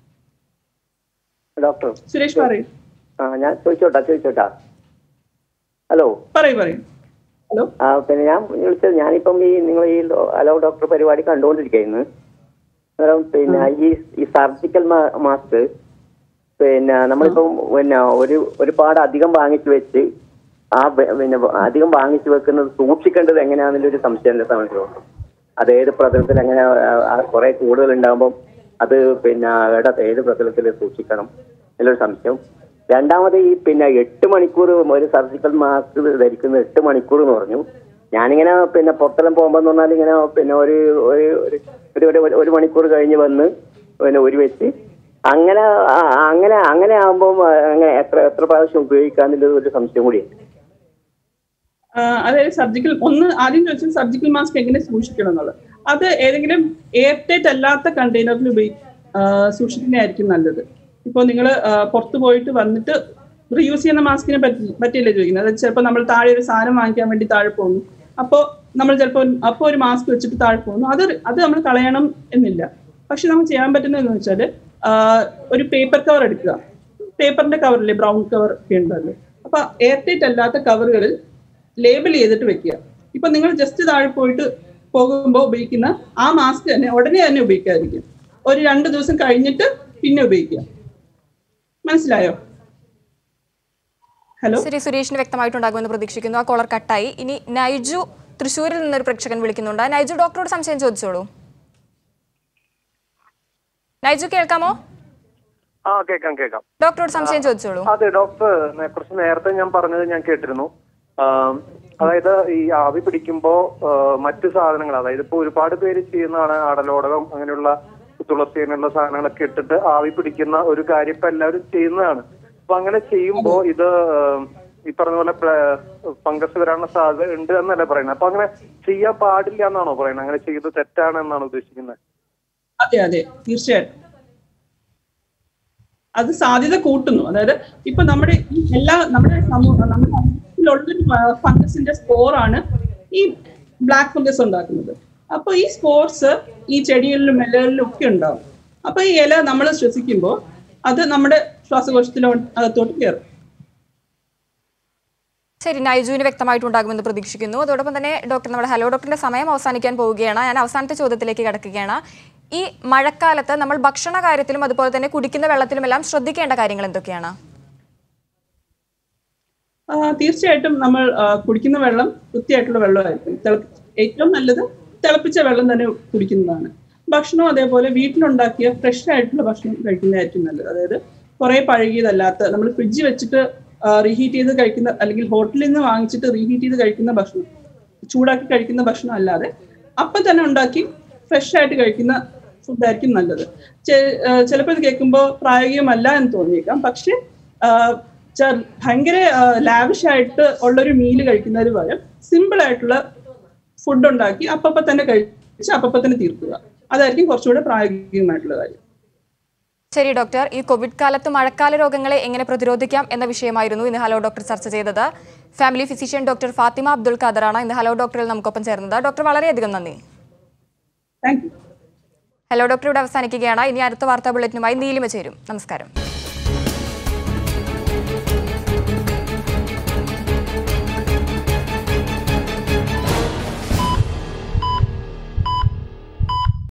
ഡോക്ടർ
സുരേഷ് പറയൂ
ആ ഞാൻ ചോദിച്ചോട്ടാ ചോദിച്ചോട്ടാ ഹലോ
പറയൂ പറയൂ ഹലോ
ആ പിന്നെ ഞാൻ വിളിച്ചത് ഞാനിപ്പം ഈ നിങ്ങൾ ഈ ലോ- ഹലോ ഡോക്ടർ പരിപാടി കണ്ടുകൊണ്ടിരിക്കുന്നു അന്നേരം പിന്നെ ഈ ഈ സർജിക്കൽ മാസ്ക് പിന്നെ നമ്മളിപ്പം പിന്നെ ഒരു ഒരുപാട് അധികം വാങ്ങിച്ചു വെച്ച് ആ വെ- പിന്നെ അധികം വാങ്ങിച്ചു വെക്കുന്നത് സൂക്ഷിക്കേണ്ടത് എങ്ങനെയാണെന്നുള്ള ഒരു സംശയം എന്റെ സമയത്തുണ്ട് അത് ഏത് പ്രതലത്തിൽ എങ്ങനെ കുറെ കൂടുതൽ ഉണ്ടാകുമ്പോൾ അത് പിന്നെ എവിടെ ഏത് പ്രതലത്തിൽ സൂക്ഷിക്കണം എന്നുള്ളൊരു സംശയം രണ്ടാമത് ഈ പിന്നെ എട്ട് മണിക്കൂർ ഒരു സർജിക്കൽ മാസ്ക് ധരിക്കുന്നത് എട്ട് മണിക്കൂർ എന്ന് പറഞ്ഞു ഞാനിങ്ങനെ പിന്നെ പുറത്തെല്ലാം പോകുമ്പോൾ എന്ന് പറഞ്ഞാൽ ഇങ്ങനെ പിന്നെ ഒരു ഒരു ഒരു- ഒരു ഒരു ഒരു മണിക്കൂർ കഴിഞ്ഞ് വന്ന് പിന്നെ ഒരു വെച്ച് അങ്ങനെ ആ- അങ്ങനെ അങ്ങനെ ആകുമ്പോൾ അങ്ങനെ എത്ര എത്ര പ്രാവശ്യം ഉപയോഗിക്കാന്നുള്ളത് ഒരു സംശയം കൂടിയുണ്ട്
ആ, അതായത് സർജിക്കൽ ഒന്ന് ആദ്യം ചോദിച്ചത് സർജിക്കൽ മാസ്ക് എങ്ങനെ സൂക്ഷിക്കണം എന്നുള്ളത് അത് ഏതെങ്കിലും എയർ ടൈറ്റ് അല്ലാത്ത കണ്ടെയ്നറിൽ ഉപയോഗി ആ, സൂക്ഷിക്കുന്നതായിരിക്കും നല്ലത് ഇപ്പോൾ നിങ്ങൾ പുറത്ത് പോയിട്ട് വന്നിട്ട് റീയൂസ് ചെയ്യുന്ന മാസ്കിനെ പറ്റി പറ്റിയല്ലേ ചോദിക്കുന്നത് അതായത് ചിലപ്പോൾ നമ്മൾ താഴെ ഒരു സാധനം വാങ്ങിക്കാൻ വേണ്ടി താഴെ പോകുന്നു അപ്പോൾ നമ്മൾ ചിലപ്പോൾ അപ്പോൾ ഒരു മാസ്ക് വെച്ചിട്ട് താഴെ പോകുന്നു അത് അത് നമ്മൾ കളയണം എന്നില്ല പക്ഷെ നമുക്ക് ചെയ്യാൻ പറ്റുന്നതെന്ന് വെച്ചാൽ ഒരു പേപ്പർ കവർ എടുക്കുക പേപ്പറിന്റെ കവറില്ലേ ബ്രൗൺ കവർ ഒക്കെ ഉണ്ടല്ലോ അപ്പൊ എയർ ടൈറ്റ് അല്ലാത്ത കവറുകളിൽ ലേബൽ ചെയ്തിട്ട് വെക്കുക ഇപ്പൊ നിങ്ങൾ ജസ്റ്റ് താഴെ പോയിട്ട് പോകുമ്പോൾ ഉപയോഗിക്കുന്ന ആ മാസ്ക് തന്നെ ഉടനെ തന്നെ ഉപയോഗിക്കാതിരിക്കും ഒരു രണ്ട് ദിവസം കഴിഞ്ഞിട്ട് പിന്നെ ഉപയോഗിക്കുക മനസ്സിലായോ ഹലോ
ശരി സുരേഷിന് വ്യക്തമായിട്ടുണ്ടാകുമെന്ന് പ്രതീക്ഷിക്കുന്നു ആ കോളർ കട്ടായി ഇനി നൈജു തൃശ്ശൂരിൽ നിന്നൊരു പ്രേക്ഷകൻ വിളിക്കുന്നുണ്ട് നൈജു ഡോക്ടറോട് സംശയം ചോദിച്ചോളൂ നൈജു കേൾക്കാമോ
ആ കേൾക്കാം കേൾക്കാം
ഡോക്ടറോട് സംശയം ചോദിച്ചോളൂ
അതെ ഡോക്ടർ നേ- കുറച്ച് നേരത്തെ ഞാൻ പറഞ്ഞത് ഞാൻ കേട്ടിരുന്നു ആം, അതായത് ഈ ആവി പിടിക്കുമ്പോ ആ, മറ്റു സാധനങ്ങൾ അതായത് ഇപ്പൊ ഒരുപാട് പേര് ചെയ്യുന്നതാണ് ആടലോടകം അങ്ങനെയുള്ള തുളസി അങ്ങനെയുള്ള സാധനങ്ങളൊക്കെ ഇട്ടിട്ട് ആവി പിടിക്കുന്ന ഒരു കാര്യം ഇപ്പൊ എല്ലാവരും ചെയ്യുന്നതാണ് അപ്പൊ അങ്ങനെ ചെയ്യുമ്പോ ഇത് ആം, ഈ പറഞ്ഞ പോലെ ഫംഗസ് വരാനുള്ള സാധ്യത ഉണ്ട് എന്നല്ല പറയുന്നത് അപ്പൊ അങ്ങനെ ചെയ്യാൻ പാടില്ല എന്നാണോ പറയുന്നത് അങ്ങനെ ചെയ്ത് തെറ്റാണ് എന്നാണ് ഉദ്ദേശിക്കുന്നത്
അതെ അതെ തീർച്ചയായിട്ടും അത് സാധ്യത കൂട്ടുന്നു അതായത് ഇപ്പൊ നമ്മുടെ ഈ എല്ലാ നമ്മുടെ സമൂഹ നമ്മുടെ സമൂഹത്തിലുള്ളൊരു ഫംഗസിന്റെ സ്പോറാണ് ഈ ബ്ലാക്ക് ഫംഗസ് ഉണ്ടാക്കുന്നത് അപ്പൊ ഈ സ്പോർസ് ഈ ചെടികളിലും ഇലകളിലും ഒക്കെ ഉണ്ടാവും അപ്പൊ ഈ ഇല നമ്മൾ ശ്വസിക്കുമ്പോൾ അത് നമ്മുടെ ശ്വാസകോശത്തിലോ അകത്തോട്ട് കയറും
ശരി നൈജുവിന് വ്യക്തമായിട്ടുണ്ടാകുമെന്ന് പ്രതീക്ഷിക്കുന്നു അതോടൊപ്പം തന്നെ ഡോക്ടർ നമ്മുടെ ഹലോ ഡോക്ടറിന്റെ സമയം അവസാനിക്കാൻ പോവുകയാണ് ഞാൻ അവസാനത്തെ ചോദ്യത്തിലേക്ക് കിടക്കുകയാണ് ഈ മഴക്കാലത്ത് നമ്മൾ ഭക്ഷണ കാര്യത്തിലും അതുപോലെ തന്നെ കുടിക്കുന്ന വെള്ളത്തിലുമെല്ലാം ശ്രദ്ധിക്കേണ്ട കാര്യങ്ങൾ എന്തൊക്കെയാണ്
ആ, തീർച്ചയായിട്ടും നമ്മൾ ആ, കുടിക്കുന്ന വെള്ളം വൃത്തിയായിട്ടുള്ള വെള്ളമായിരിക്കും തിള- ഏറ്റവും നല്ലത് തിളപ്പിച്ച വെള്ളം തന്നെ കുടിക്കുന്നതാണ് ഭക്ഷണം അതേപോലെ വീട്ടിലുണ്ടാക്കിയ ഫ്രഷ് ആയിട്ടുള്ള ഭക്ഷണം കഴിക്കുന്നതായിരിക്കും നല്ലത് അതായത് കുറെ പഴകിയതല്ലാത്ത നമ്മൾ ഫ്രിഡ്ജ് വെച്ചിട്ട് റീഹീറ്റ് ചെയ്ത് കഴിക്കുന്ന അല്ലെങ്കിൽ ഹോട്ടലിൽ നിന്ന് വാങ്ങിച്ചിട്ട് റീഹീറ്റ് ചെയ്ത് കഴിക്കുന്ന ഭക്ഷണം ചൂടാക്കി കഴിക്കുന്ന ഭക്ഷണം അല്ലാതെ അപ്പം തന്നെ ഉണ്ടാക്കി ഫ്രഷ് ആയിട്ട് കഴിക്കുന്ന ഫുഡായിരിക്കും നല്ലത് ചിലപ്പോൾ ഇത് കേൾക്കുമ്പോൾ പ്രായോഗികമല്ല എന്ന് തോന്നിയേക്കാം പക്ഷെ ആ, ച- ഭയങ്കര ലാവിഷ് ആയിട്ട് ഉള്ളൊരു മീല് കഴിക്കുന്നതിന് പകരം സിമ്പിൾ ആയിട്ടുള്ള ഫുഡ് ഉണ്ടാക്കി അപ്പപ്പം തന്നെ കഴിച്ച് അപ്പപ്പം തന്നെ തീർക്കുക അതായിരിക്കും കുറച്ചുകൂടെ പ്രായോഗികമായിട്ടുള്ള കാര്യം
ശരി ഡോക്ടർ ഈ കോവിഡ് കാലത്ത് മഴക്കാല രോഗങ്ങളെ എങ്ങനെ പ്രതിരോധിക്കാം എന്ന വിഷയമായിരുന്നു ഇന്ന് ഹലോ ഡോക്ടർ ചർച്ച ചെയ്തത് family physician doctor Fathima Abdul ഖാദറാണ് ഇന്ന് ഹലോ ഡോക്ടറിൽ നമുക്കൊപ്പം ചേർന്നത് ഡോക്ടർ വളരെയധികം നന്ദി
താങ്ക് യു
ഹലോ ഡോക്ടർ ഇവിടെ അവസാനിക്കുകയാണ് ഇനി അടുത്ത വാർത്താ ബുള്ളറ്റിനുമായി നീലിമ ചേരും നമസ്കാരം